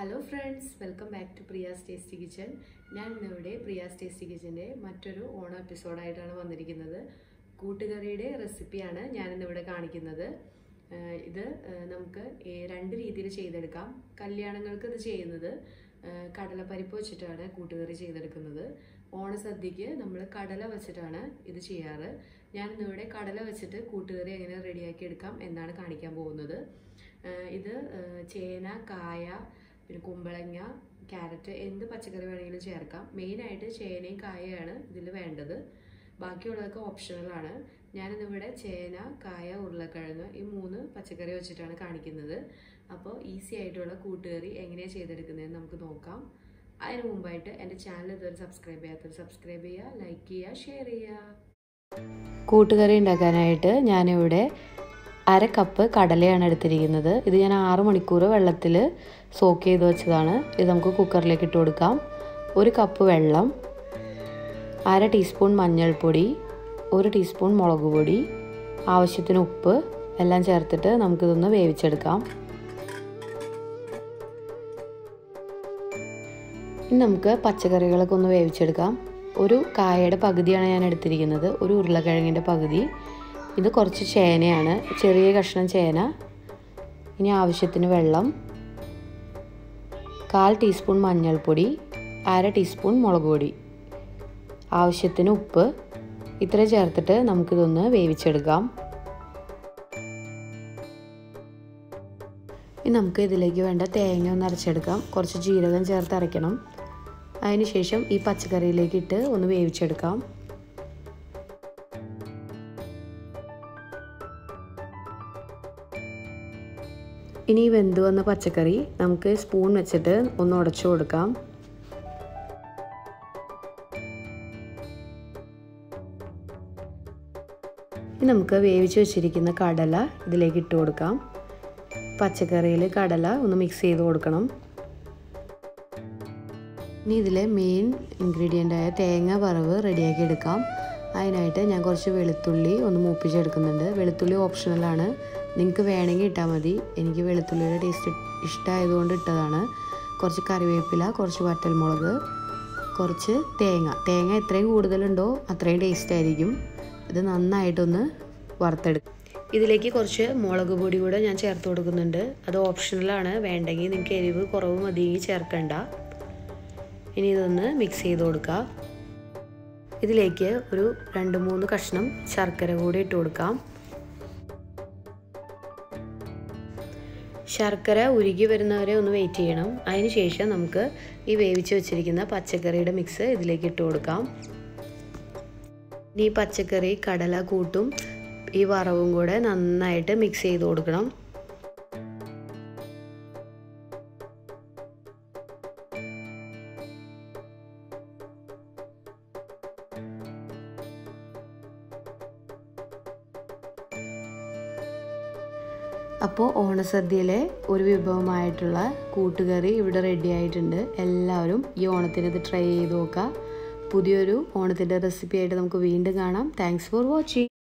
hello friends welcome back to Priya's tasty kitchen ഞാൻ ഇന്നിവിടെ Priya's tasty കിച്ചൻ്റെ മറ്റൊരു ഓണം എപ്പിസോഡായിട്ടാണ് വന്നിരിക്കുന്നത് കൂട്ടുകറിയുടെ റെസിപ്പിയാണ് ഞാൻ ഇന്നിവിടെ കാണിക്കുന്നത് ആഹ് ഇത് ആഹ് നമുക്ക് ഏ- രണ്ട് രീതിയിൽ ചെയ്തെടുക്കാം കല്യാണങ്ങൾക്ക് ഇത് ചെയ്യുന്നത് ആഹ് കടലപ്പരിപ്പ് വെച്ചിട്ടാണ് കൂട്ടുകറി ചെയ്തെടുക്കുന്നത് ഓണസദ്യക്ക് നമ്മൾ കടല വെച്ചിട്ടാണ് ഇത് ചെയ്യാറ് ഞാൻ ഇന്നിവിടെ കടല വെച്ചിട്ട് കൂട്ടുകറി എങ്ങനെ റെഡിയാക്കി എടുക്കാം എന്നാണ് കാണിക്കാൻ പോകുന്നത് ആഹ് ഇത് ആഹ് ചേന കായ പിന്നെ കുമ്പളങ്ങ ക്യാരറ്റ് എന്ത് പച്ചക്കറി വേണമെങ്കിലും ചേർക്കാം മെയിനായിട്ട് ചേനയും കായയാണ് ഇതിൽ വേണ്ടത് ബാക്കിയുള്ളതൊക്കെ ഓപ്ഷണലാണ് ഞാനിന്നിവിടെ ചേന കായ ഉരുളക്കിഴങ്ങ് ഈ മൂന്ന് പച്ചക്കറി വെച്ചിട്ടാണ് കാണിക്കുന്നത് അപ്പോൾ ഈസി ആയിട്ടുള്ള കൂട്ടുകറി എങ്ങനെയാണ് ചെയ്തെടുക്കുന്നതെന്ന് നമുക്ക് നോക്കാം അതിന് മുമ്പായിട്ട് എൻ്റെ ചാനൽ ഇതുവരെ സബ്സ്ക്രൈബ് ചെയ്യാത്തവർ സബ്സ്ക്രൈബ് ചെയ്യുക ലൈക്ക് ചെയ്യുക ഷെയർ ചെയ്യുക കൂട്ടുകറി ഉണ്ടാക്കാനായിട്ട് ഞാനിവിടെ അര കപ്പ് കടലയാണ് എടുത്തിരിക്കുന്നത് ഇത് ഞാൻ ആറ് മണിക്കൂർ വെള്ളത്തിൽ സോക്ക് ചെയ്ത് വെച്ചതാണ് ഇത് നമുക്ക് കുക്കറിലേക്ക് ഇട്ട് കൊടുക്കാം ഒരു കപ്പ് വെള്ളം അര ടീസ്പൂൺ മഞ്ഞൾപ്പൊടി ഒരു ടീസ്പൂൺ മുളക് പൊടി ആവശ്യത്തിന് ഉപ്പ് എല്ലാം ചേർത്തിട്ട് നമുക്കിതൊന്ന് വേവിച്ചെടുക്കാം ഇനി നമുക്ക് പച്ചക്കറികളൊക്കെ ഒന്ന് വേവിച്ചെടുക്കാം ഒരു കായയുടെ പകുതിയാണ് ഞാൻ എടുത്തിരിക്കുന്നത് ഒരു ഉരുളക്കിഴങ്ങിൻ്റെ പകുതി ഇത് കുറച്ച് ചേനയാണ് ചെറിയ കഷ്ണം ചേന ഇനി ആവശ്യത്തിന് വെള്ളം കാൽ ടീസ്പൂൺ മഞ്ഞൾപ്പൊടി അര ടീസ്പൂൺ മുളക് പൊടി ആവശ്യത്തിന് ഉപ്പ് ഇത്ര ചേർത്തിട്ട് നമുക്കിതൊന്ന് വേവിച്ചെടുക്കാം ഇനി നമുക്ക് ഇതിലേക്ക് വേണ്ട തേങ്ങ ഒന്ന് അരച്ചെടുക്കാം കുറച്ച് ജീരകം ചേർത്ത് അരയ്ക്കണം അതിനുശേഷം ഈ പച്ചക്കറിയിലേക്ക് ഇട്ട് ഒന്ന് വേവിച്ചെടുക്കാം ഇനി ഈ വെന്ത് വന്ന പച്ചക്കറി നമുക്ക് സ്പൂൺ വെച്ചിട്ട് ഒന്ന് ഉടച്ചു കൊടുക്കാം ഇനി നമുക്ക് വേവിച്ച് വെച്ചിരിക്കുന്ന കടല ഇതിലേക്ക് ഇട്ട് കൊടുക്കാം പച്ചക്കറിയിൽ കടല ഒന്ന് മിക്സ് ചെയ്ത് കൊടുക്കണം ഇനി ഇതിലെ മെയിൻ ഇൻഗ്രീഡിയൻ്റായ തേങ്ങ വറവ് റെഡിയാക്കി എടുക്കാം അതിനായിട്ട് ഞാൻ കുറച്ച് വെളുത്തുള്ളി ഒന്ന് മൂപ്പിച്ചെടുക്കുന്നുണ്ട് വെളുത്തുള്ളി ഓപ്ഷണലാണ് നിങ്ങൾക്ക് വേണമെങ്കിൽ ഇട്ടാൽ മതി എനിക്ക് വെളുത്തുള്ളിയുടെ ടേസ്റ്റ് ഇഷ്ടമായതുകൊണ്ട് ഇട്ടതാണ് കുറച്ച് കറിവേപ്പില കുറച്ച് വറ്റൽമുളക് കുറച്ച് തേങ്ങ തേങ്ങ എത്രയും കൂടുതലുണ്ടോ അത്രയും ടേസ്റ്റ് ആയിരിക്കും ഇത് നന്നായിട്ടൊന്ന് വറുത്തെടുക്കും ഇതിലേക്ക് കുറച്ച് മുളക് പൊടി കൂടെ ഞാൻ ചേർത്ത് കൊടുക്കുന്നുണ്ട് അത് ഓപ്ഷണലാണ് വേണ്ടെങ്കിൽ നിങ്ങൾക്ക് എരിവ് കുറവ് മതിയെങ്കിൽ ചേർക്കണ്ട ഇനി ഇതൊന്ന് മിക്സ് ചെയ്ത് കൊടുക്കുക ഇതിലേക്ക് ഒരു രണ്ട് മൂന്ന് കഷ്ണം ശർക്കര കൂടി ഇട്ട് കൊടുക്കാം ശർക്കര ഉരുകി വരുന്നവരെ ഒന്ന് വെയിറ്റ് ചെയ്യണം അതിന് ശേഷം നമുക്ക് ഈ വേവിച്ച് വെച്ചിരിക്കുന്ന പച്ചക്കറിയുടെ മിക്സ് ഇതിലേക്ക് ഇട്ട് കൊടുക്കാം ഇനി ഈ പച്ചക്കറി കടല കൂട്ടും ഈ വറവും കൂടെ നന്നായിട്ട് മിക്സ് ചെയ്ത് കൊടുക്കണം അപ്പോൾ ഓണസദ്യയിലെ ഒരു വിഭവമായിട്ടുള്ള കൂട്ടുകറി ഇവിടെ റെഡി ആയിട്ടുണ്ട് എല്ലാവരും ഈ ഓണത്തിന് ഇത് ട്രൈ ചെയ്ത് നോക്കുക പുതിയൊരു ഓണത്തിൻ്റെ റെസിപ്പി ആയിട്ട് നമുക്ക് വീണ്ടും കാണാം താങ്ക്സ് ഫോർ വാച്ചിങ്